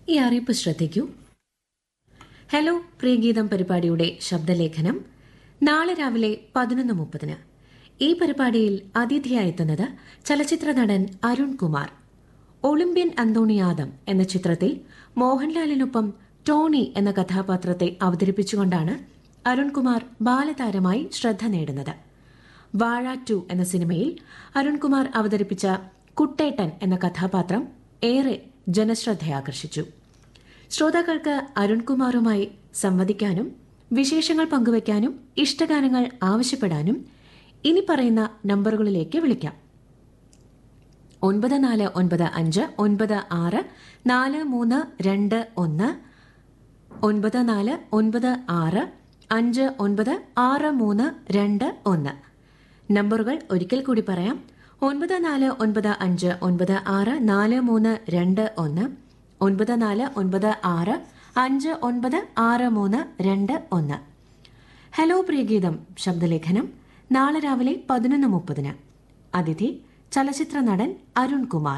ഈ അറിയിപ്പ് ശ്രദ്ധിക്കൂ ഹലോ പ്രിയഗീതം പരിപാടിയുടെ ശബ്ദലേഖനം നാളെ രാവിലെ പതിനൊന്ന് മുപ്പതിന് ഈ പരിപാടിയിൽ അതിഥിയായെത്തുന്നത് ചലച്ചിത്ര നടൻ അരുൺ കുമാർ ഒളിമ്പ്യൻ അന്തോണിയാദം എന്ന ചിത്രത്തിൽ മോഹൻലാലിനൊപ്പം ടോണി എന്ന കഥാപാത്രത്തെ അവതരിപ്പിച്ചുകൊണ്ടാണ് അരുൺകുമാർ ബാലതാരമായി ശ്രദ്ധ നേടുന്നത് വാഴ ടു എന്ന സിനിമയിൽ അരുൺകുമാർ അവതരിപ്പിച്ച കുട്ടേട്ടൻ എന്ന കഥാപാത്രം ഏറെ ജനശ്രദ്ധയാകർഷിച്ചു ശ്രോതാക്കൾക്ക് അരുൺകുമാറുമായി സംവദിക്കാനും വിശേഷങ്ങൾ പങ്കുവയ്ക്കാനും ഇഷ്ടഗാനങ്ങൾ ആവശ്യപ്പെടാനും ഇനി പറയുന്ന നമ്പറുകളിലേക്ക് വിളിക്കാം ഒൻപത് നാല് ഒൻപത് അഞ്ച് ഒൻപത് ആറ് നാല് മൂന്ന് രണ്ട് ഒന്ന് ഒൻപത് നാല് ഒൻപത് ആറ് അഞ്ച് ഒൻപത് ആറ് മൂന്ന് രണ്ട് ഒന്ന് നമ്പറുകൾ ഒരിക്കൽ കൂടി പറയാം ഒൻപത് നാല് ഒൻപത് അഞ്ച് ഒൻപത് ആറ് നാല് മൂന്ന് രണ്ട് ഒന്ന് ഒൻപത് നാല് ഒൻപത് ആറ് അഞ്ച് ഒൻപത് ആറ് മൂന്ന് രണ്ട് ഒന്ന് ഹലോ പ്രിയഗീതം ശബ്ദലേഖനം നാളെ രാവിലെ പതിനൊന്ന് മുപ്പതിന് അതിഥി ചലച്ചിത്ര നടൻ അരുൺ കുമാർ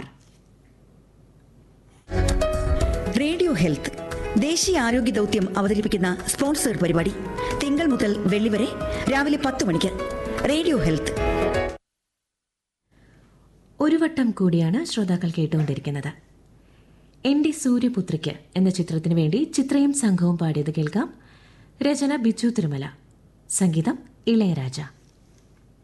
റേഡിയോ ഹെൽത്ത് ദേശീയ ആരോഗ്യ ദൗത്യം അവതരിപ്പിക്കുന്ന സ്പോൺസർ പരിപാടി തിങ്കൾ മുതൽ വെള്ളി വരെ രാവിലെ പത്ത് മണിക്ക് റേഡിയോ ഹെൽത്ത് ഒരു വട്ടം കൂടിയാണ് ശ്രോതാക്കൾ കേട്ടുകൊണ്ടിരിക്കുന്നത് എന്റെ സൂര്യപുത്രിക്ക് എന്ന ചിത്രത്തിനു വേണ്ടി ചിത്രയും സംഘവും പാടിയത് കേൾക്കാം രചന ബിജു തിരുമല സംഗീതം ഇളയരാജ